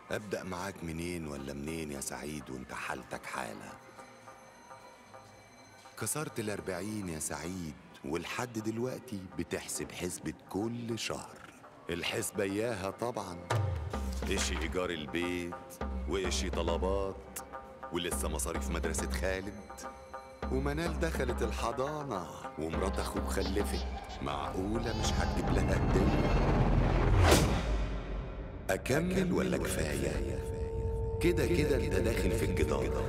أبدأ معاك منين ولا منين يا سعيد وانت حالتك حالة كسرت الأربعين يا سعيد ولحد دلوقتي بتحسب حسبة كل شهر الحسبة إياها طبعا إشي إيجار البيت وإشي طلبات ولسه مصاريف مدرسة خالد ومنال دخلت الحضانة ومرات أخوك خلفت معقولة مش هتجيب لها هدية أكمل ولا كفاية؟ كده كده أنت داخل في الجدار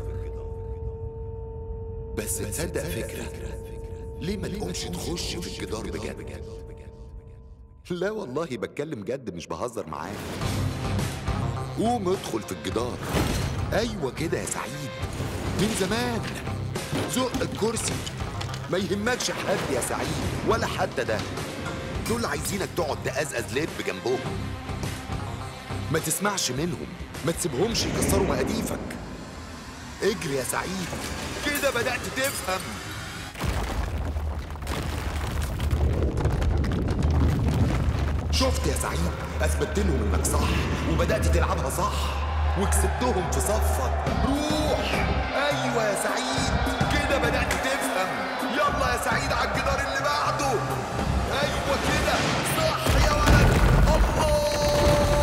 بس تصدق فكرة ليه ما تقومش تخش في الجدار بجد؟ لا والله بتكلم جد مش بهزر معاك قوم ادخل في الجدار ايوه كده يا سعيد من زمان زق الكرسي ما يهمكش حد يا سعيد ولا حتى ده دول عايزينك تقعد تقزقز لب جنبهم ما تسمعش منهم ما تسيبهمش يكسروا مقاديفك اجري يا سعيد كده بدأت تفهم شفت يا سعيد اثبتت لهم انك صح وبدأت تلعبها صح وكسبتهم في صفك روح ايوه يا سعيد كده بدأت تفهم يلا يا سعيد على الجدار اللي بعده ايوه كده صح يا ولد الله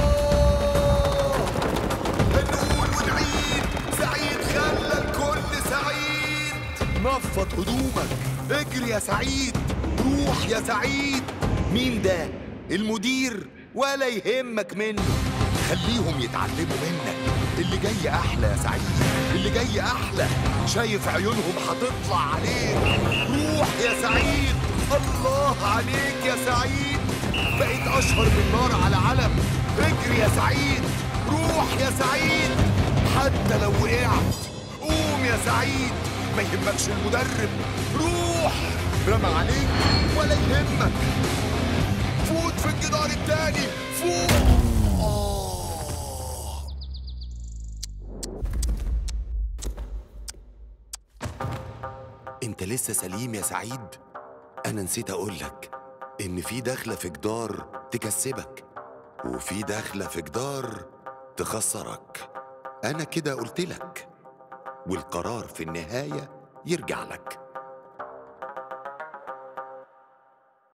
نقول ونعيد سعيد خلى الكل سعيد نفض هدومك اجري يا سعيد روح يا سعيد مين ده المدير ولا يهمك منه خليهم يتعلموا منك اللي جاي احلى يا سعيد اللي جاي احلى شايف عيونهم هتطلع عليك روح يا سعيد الله عليك يا سعيد بقيت اشهر من نار على علم اجري يا سعيد روح يا سعيد حتى لو وقعت قوم يا سعيد ما يهمكش المدرب روح رمى عليك ولا يهمك فوت في الجدار التاني فوت آه. انت لسه سليم يا سعيد انا نسيت اقولك ان في دخلة في جدار تكسبك وفي دخلة في جدار تخسرك انا كده قلتلك والقرار في النهاية يرجع لك